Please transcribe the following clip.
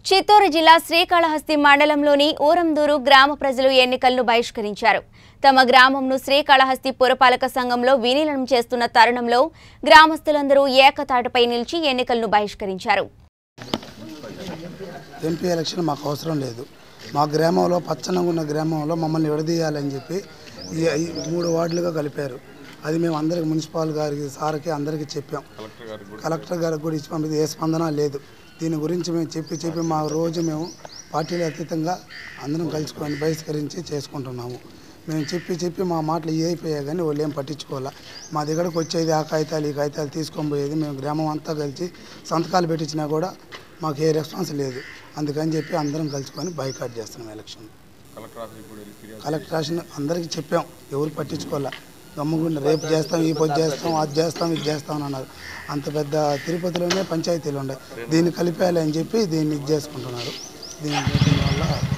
చిత్తూరు జిల్లా శ్రీకాళహస్తి మండలంలోని ఊరందూరు గ్రామ ప్రజలు ఎన్నికలను బహిష్కరించారు తమ గ్రామంను శ్రీకాళహస్తి పురపాలక సంఘంలో విలీనం చేస్తున్న తరుణంలో గ్రామస్తులందరూ ఏకతాటిపై నిలిచి ఎన్నికలను బహిష్కరించారు ఎంపీ ఎలక్షన్ మాకు అవసరం లేదు మా గ్రామంలో పచ్చనంగా ఉన్న గ్రామంలో మమ్మల్ని విడదీయాలని చెప్పి ఈ ఈ మూడు వార్డులుగా కలిపారు అది మేము అందరికి మున్సిపాల్ గారికి సార్కి అందరికీ చెప్పాం కలెక్టర్ గారికి కూడా ఇచ్చి పంపితే ఏ స్పందన లేదు దీని గురించి మేము చెప్పి చెప్పి మా రోజు మేము పార్టీలు అతీతంగా అందరం కలుసుకొని బహిష్కరించి చేసుకుంటున్నాము మేము చెప్పి చెప్పి మా మాటలు ఏ అయిపోయాయి కానీ వాళ్ళు ఏం పట్టించుకోవాలా మా దగ్గరకు వచ్చేది ఆ కాగితాలు ఈ కాగితాలు తీసుకొని పోయేది మేము గ్రామం అంతా కలిసి సంతకాలు పెట్టించినా కూడా మాకు ఏ రెస్పాన్స్ లేదు అందుకని చెప్పి అందరం కలుసుకొని బైకాట్ చేస్తున్నాం ఎలక్షన్ కలెక్టర్ రాసిన అందరికీ చెప్పాం ఎవరు పట్టించుకోవాలా గమ్ముగుండి రేపు చేస్తాం ఈ పొద్దు చేస్తాం అది చేస్తాం ఇది చేస్తాం అని అన్నారు అంత పెద్ద తిరుపతిలోనే పంచాయతీలు ఉన్నాయి దీన్ని కలిపేయాలి అని చెప్పి దీన్ని ఇది చేసుకుంటున్నారు దీని దీనివల్ల